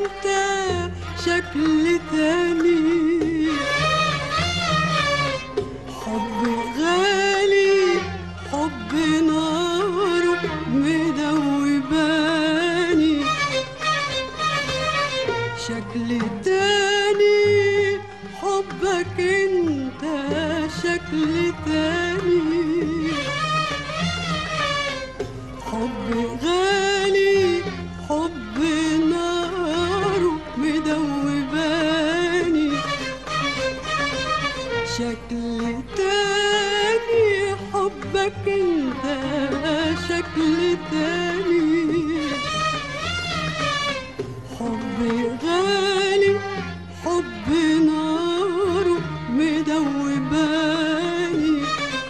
انت شكل تاني حب غالي حب نار مدوباني شكل تاني حبك انت شكل تاني حب غالي حب نار مدوباني شكل تاني حبك انت شكل تاني حب غالي حب نار مدوباني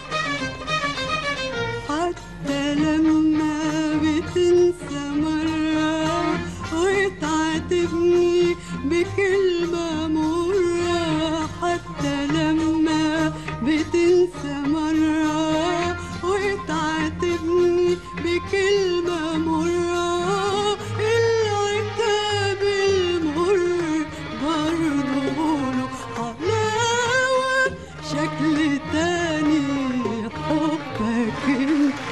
حتى لما بتنسى مرة وتعاتبني بكلمة مرة حتى لما بتنسى مرة وتعاتبني بكلمة مرة العتاب المر برضه له حلاوة شكل تاني حبك انت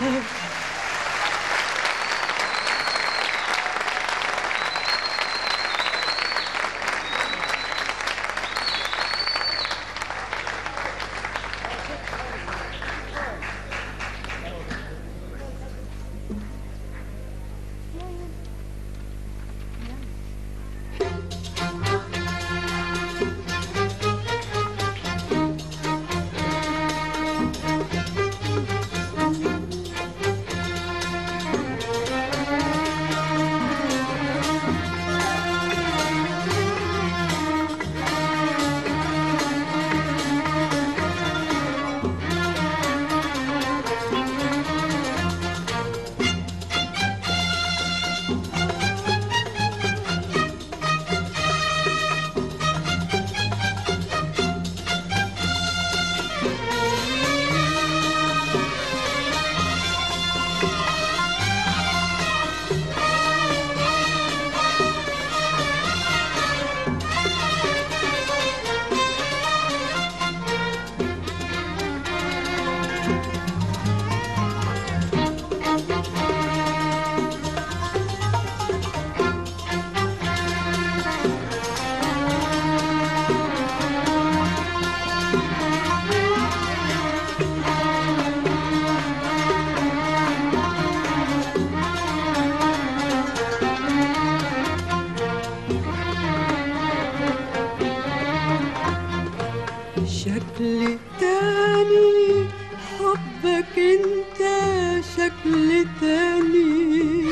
شكل تاني حبك انت شكل تاني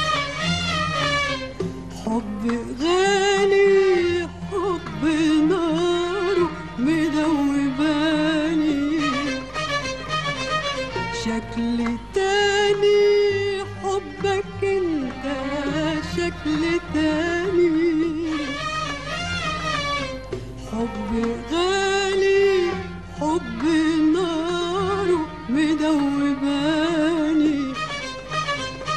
حب غالي حب نار مدوباني شكل تاني حبك انت شكل تاني حب غالي حب نار مدوباني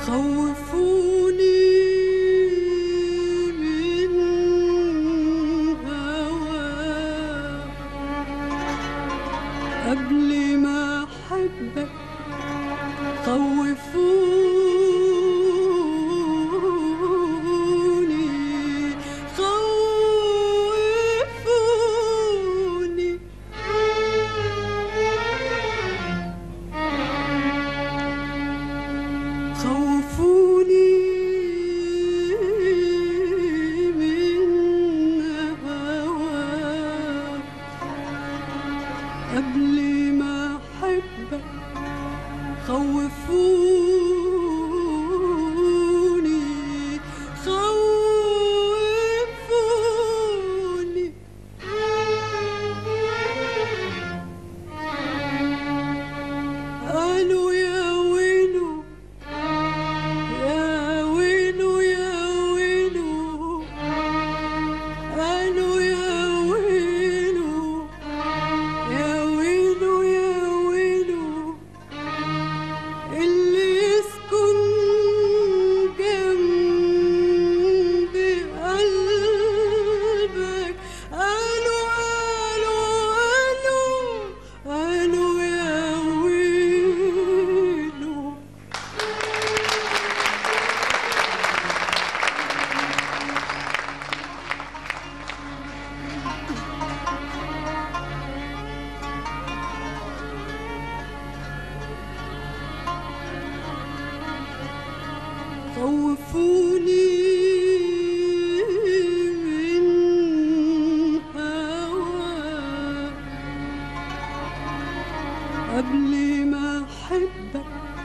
خوفوني من هواك قبل ما احبك خوفوني خوفوني خوفوني من هواك قبل ما احبك خوفوني خوفوني قالوا يا ويلو يا ويلو يا ويلو قالوا يا ويلو يا ويلو يا ويلو اللي يسكن جنب قلبك قالوا قالوا قالوا قالوا يا ويلو خوفوني من هواك قبل ما احبك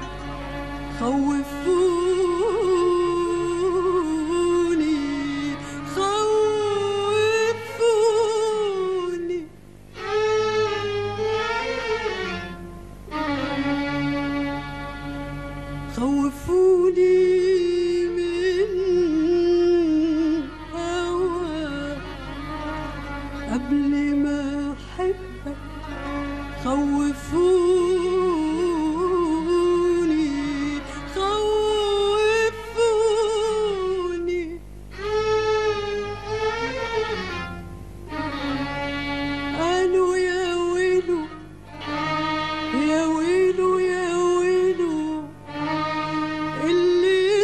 خوفوني خوفوني خوفوني من هواك قبل ما احبك خوفوني خوفوني قالوا يا ويلو يا ويلو يا ويلو اللي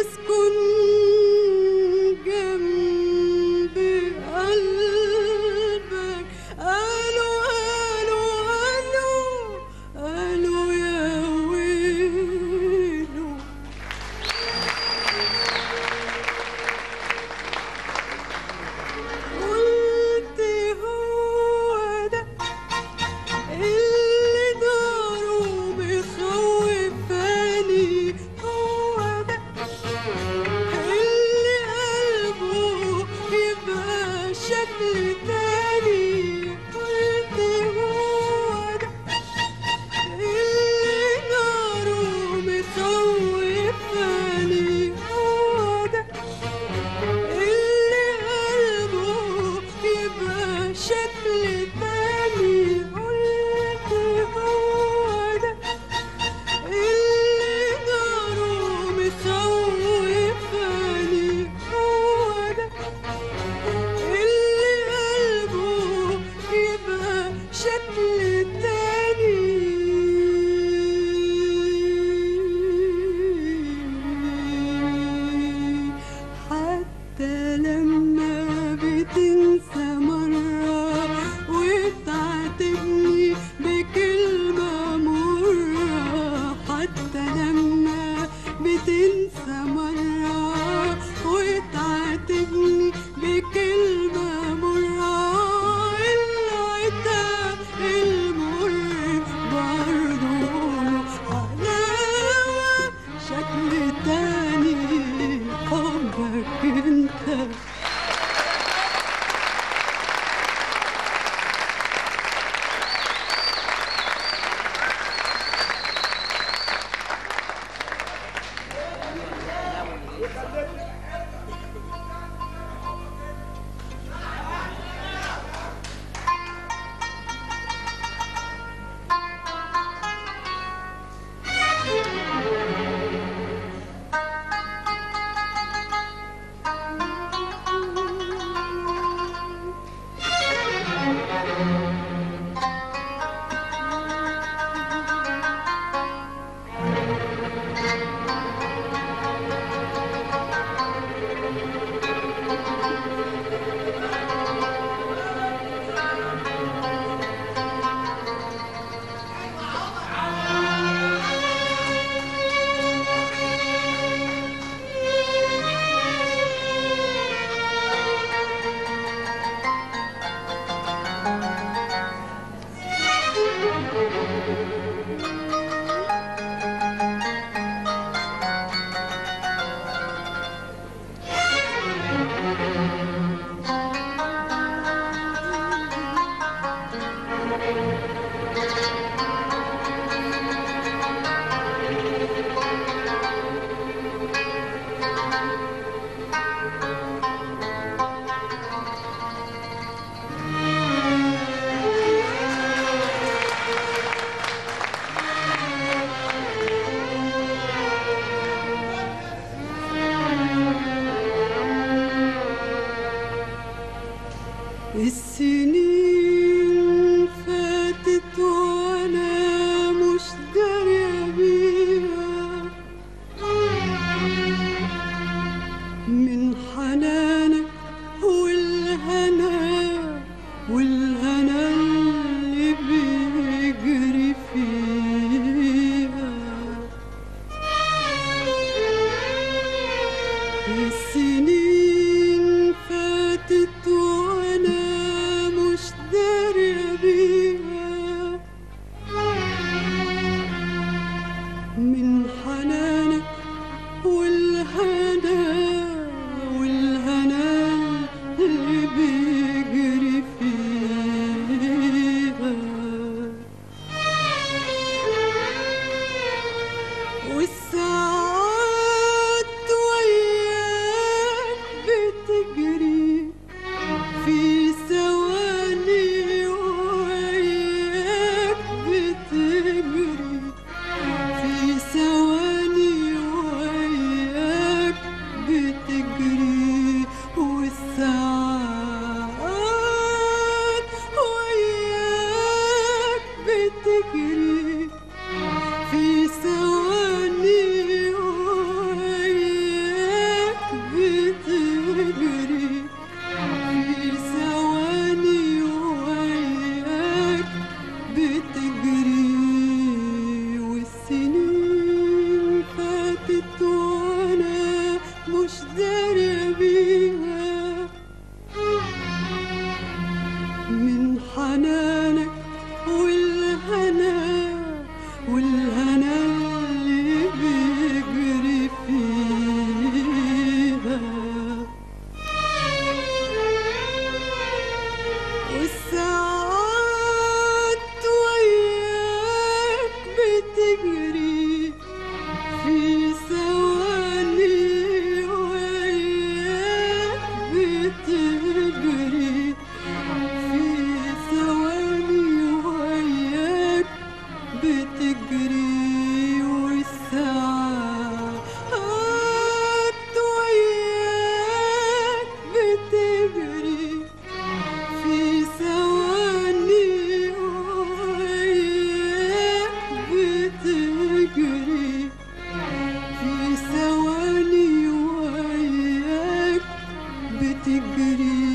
بتجري في ثواني وياك بتجري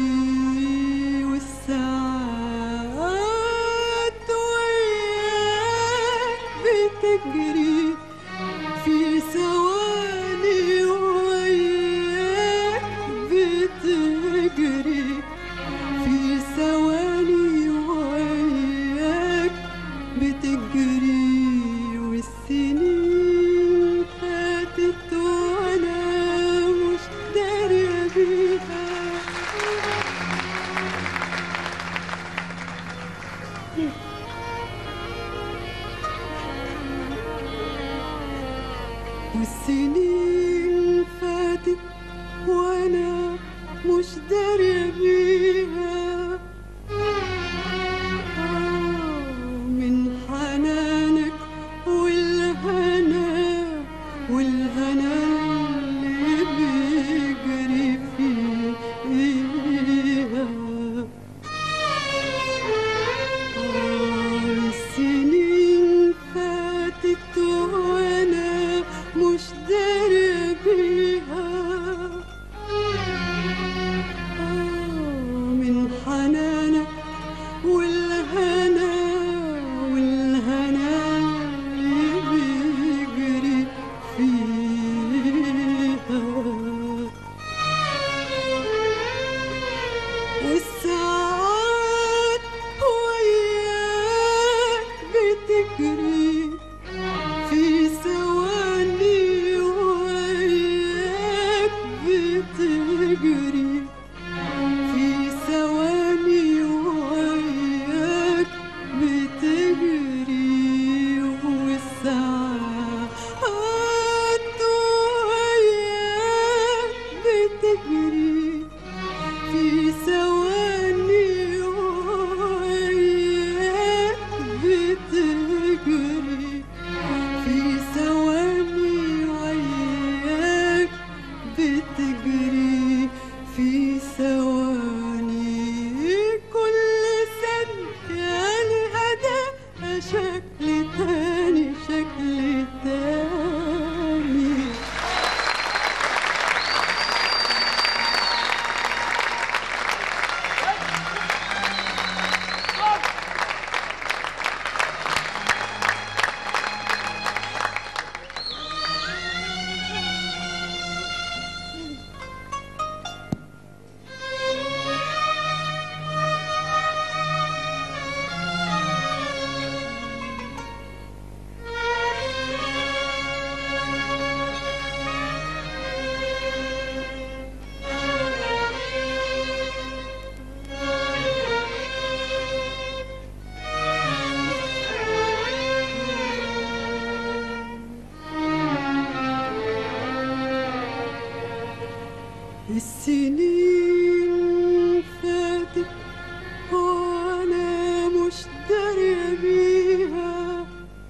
والساعات وياك بتجري في ثواني وياك بتجري في ثواني وياك بتجري والسنين فاتت وانا مش دارية بيها والسنين فاتت وانا مش دارية بيها آه، من حنانك والهنا والهنا اللي بيجري فيها السنين فاتت وانا مش داري بيها من حنانك والهنا والهنا اللي بيجري فيها والساعات وياك بتجري في ثواني وياك بتجري في ثواني وياك بتجري والساعات وياك بتجري في ثواني وياك بتجري في ثواني وياك بتجري في ثواني كل ثانية لأداء شكل تاني شكل تاني السنين فاتت وانا مش دارية بيها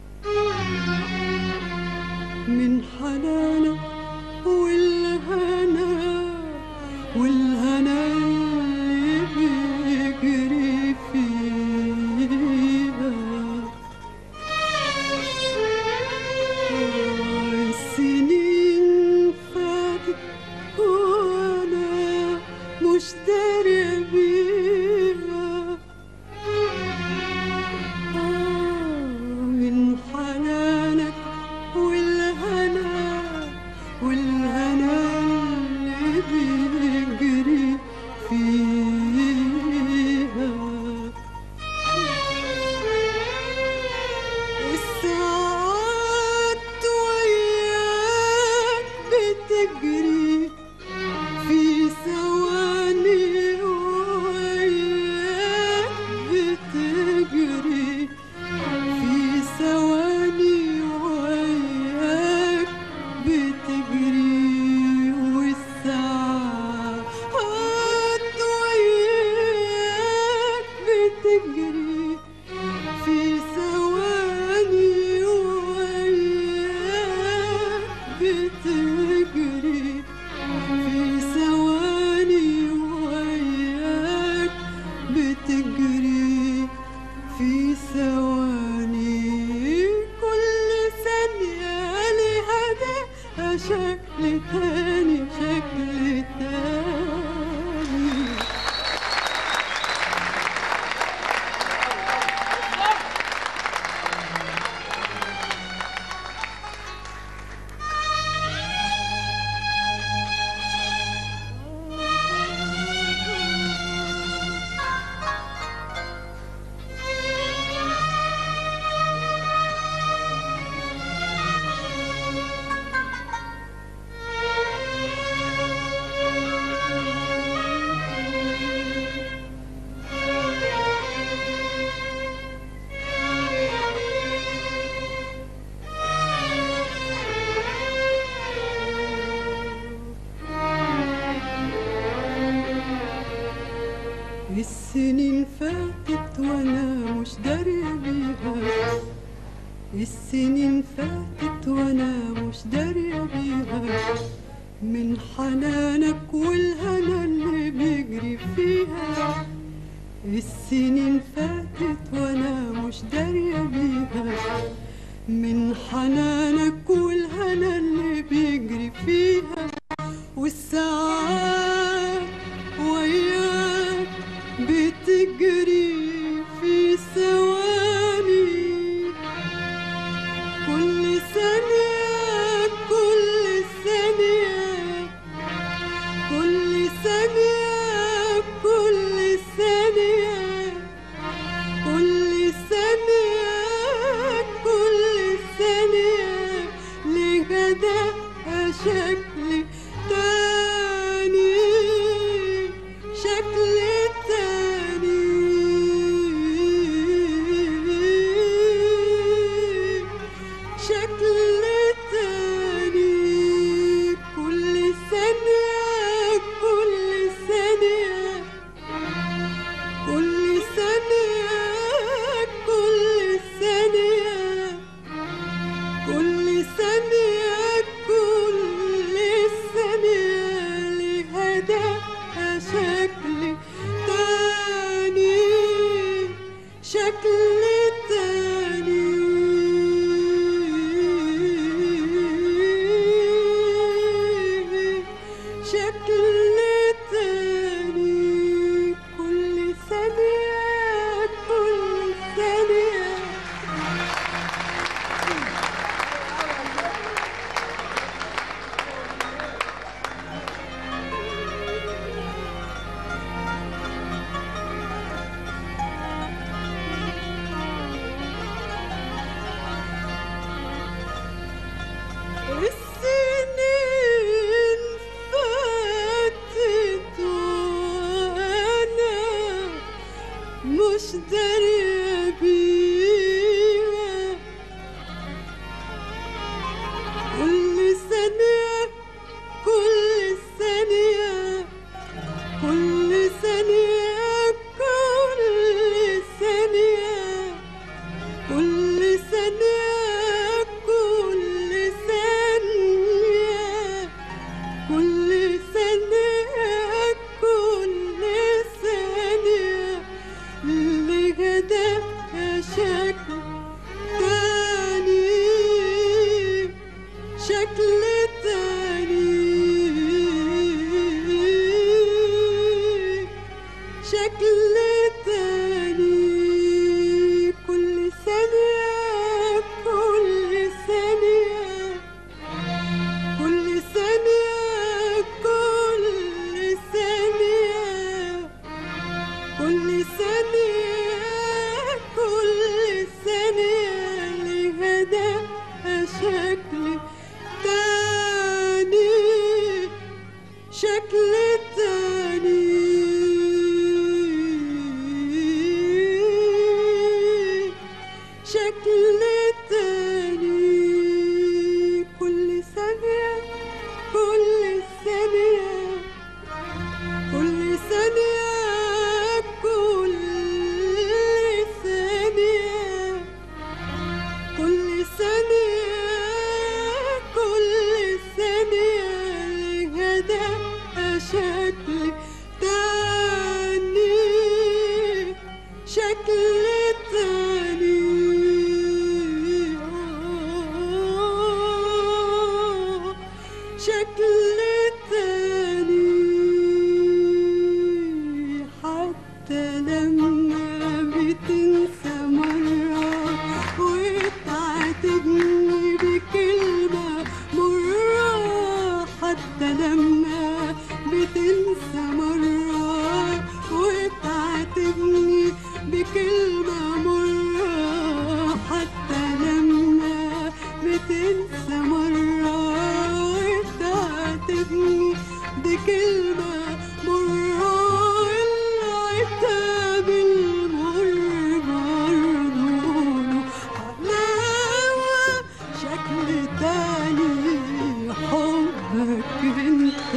من حنانك والهنا والهنا اللي بيجري فيها السنين فاتت وانا مش داري بيها آه، من حنانك والهنا شكل تاني شكل تاني السنين فاتت وانا مش دارية بيها السنين فاتت وانا مش دارية بيها من حنانك والهنا اللي بيجري فيها السنين فاتت وانا مش دارية بيها من حنانك والهنا اللي بيجري فيها والساعات وياك بتجري في ثواني كل ثانية كل ثانية كل ثانية كل ثانية كل ثانية كل ثانية لغدا شكل تاني شكل تاني شكل تاني كل ثانية كل ثانية كل ثانية كل ثانية كل ثانية كل ثانية لهذا شكل تاني شكل تاني شكل تاني كل ثانية كل ثانية السنين فاتت وأنا مش دارية بيها كل ثانية كل ثانية كل ثانية كل ثانية كل ثانية كل ثانية شكل تاني حتى لما بتنسى مرة وتعاتبني بكلمة مرة حتى لما بتنسى مرة وتعاتبني بكلمة مرة حتى لما بتنسى مرة وتعاتبني بكلمة مرة العتاب المر برضه حلاوة شكل تاني حبك انت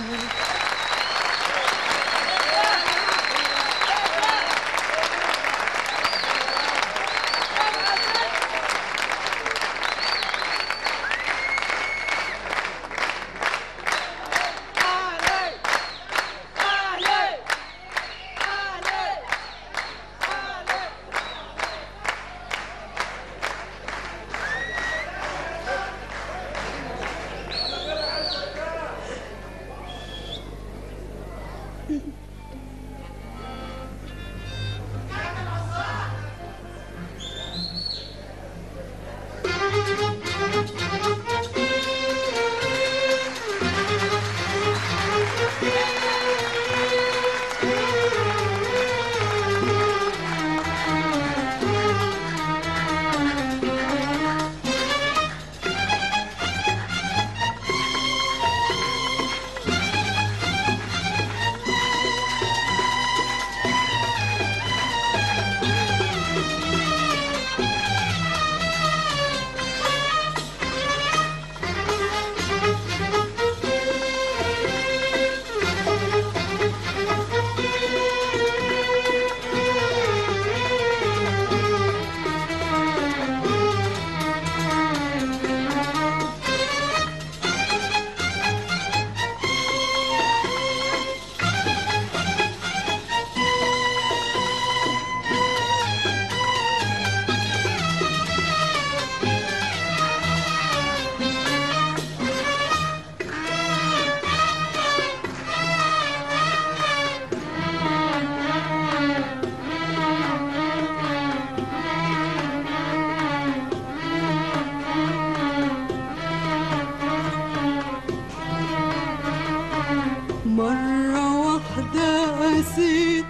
مرة واحدة قسيت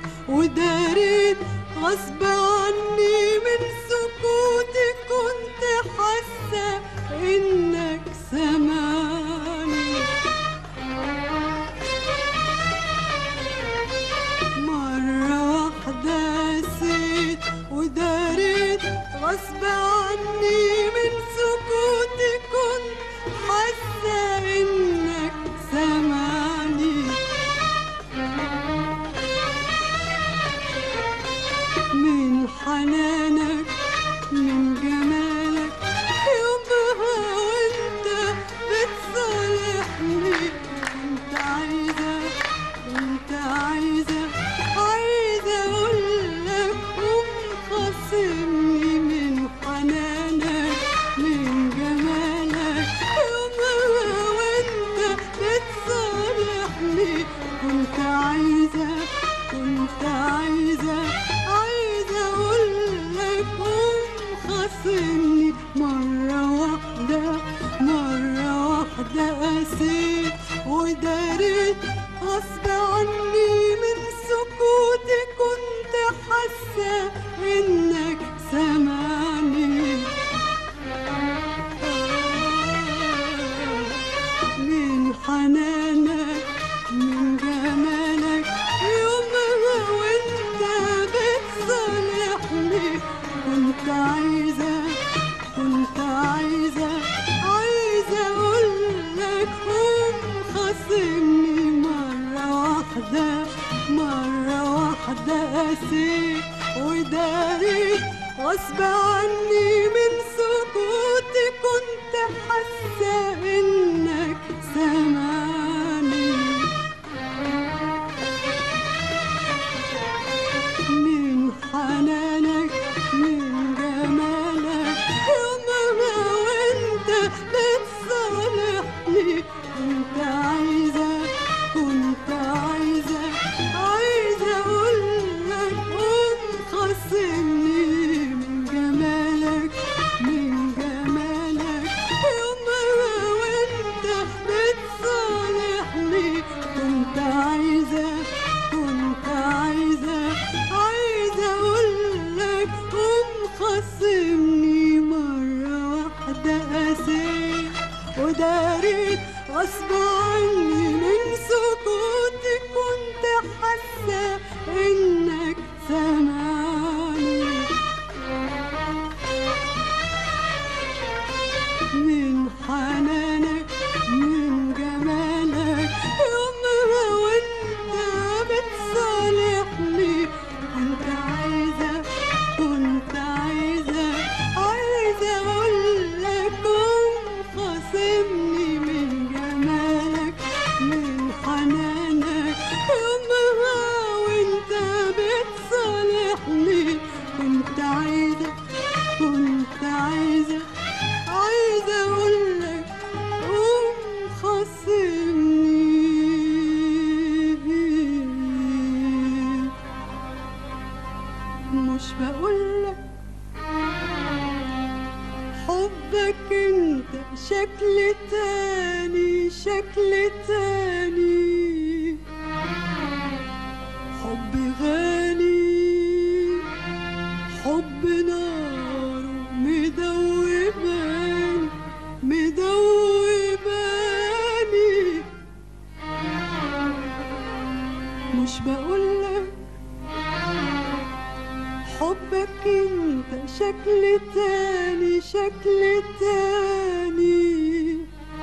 وداريت غصب عني من سكوتي كنت حاسة إنك سمعني مرة واحدة قسيت وداريت غصب عني من سكوتي كنت حاسة إنك سمعني من حنانك من جمالك يومها وانت بتصالحني كنت عايزة كنت عايزة عايزة اقولك ومخاصمني من حنانك من جمالك يومها وانت بتصالحني كنت عايزة كنت عايزة عايزة اقولك ومخاصمني مرة واحدة مرة واحدة قسيت وداريت غصب عني من سكوتي كنت حاسة انك سامعني من حنانك من جمالك يومها وانت بتصالحني كنت عايزة كنت عايزة عايزة اقولك ومخاصمني مرة واحدة مرة واحدة قسيت وداريت غصب عني من سكوتي كنت حاسة انك سامعني من حنانك من جمالك يومها وانت بتصالح صالحني كنت عايزة كنت عايزة عايزة أقولك قوم خصمني من جمالك من جمالك يوم وانت بتصالحني كنت عايزة كنت عايزة عايزة أقولك قوم خصمني مرة واحدة قاسية وداريت غصب عني من سكوتي كنت حاسة إنك سامعني من حنانك من جمالك يوم ما وانت بتصالحني كنت عايزة كنت عايزة عايزة اقولك قوم خاصمني من جمالك من حنانك يوم ما وانت بتصالحني كنت عايزة كنت عايزة عايزة أقولك قوم خاصمني مش بقولك حبك انت شكل تاني شكل تاني حب غالي حب نار مدوبان مدوباني مش بقولك حبك انت شكل تاني شكل تاني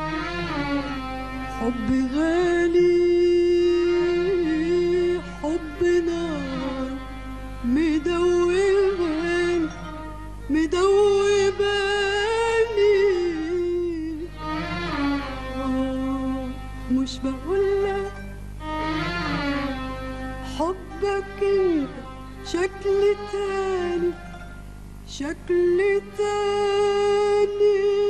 حب غالي حب نار مدوبان مدوباني آه، مش بقولك حبك انت شكل تاني شكل تاني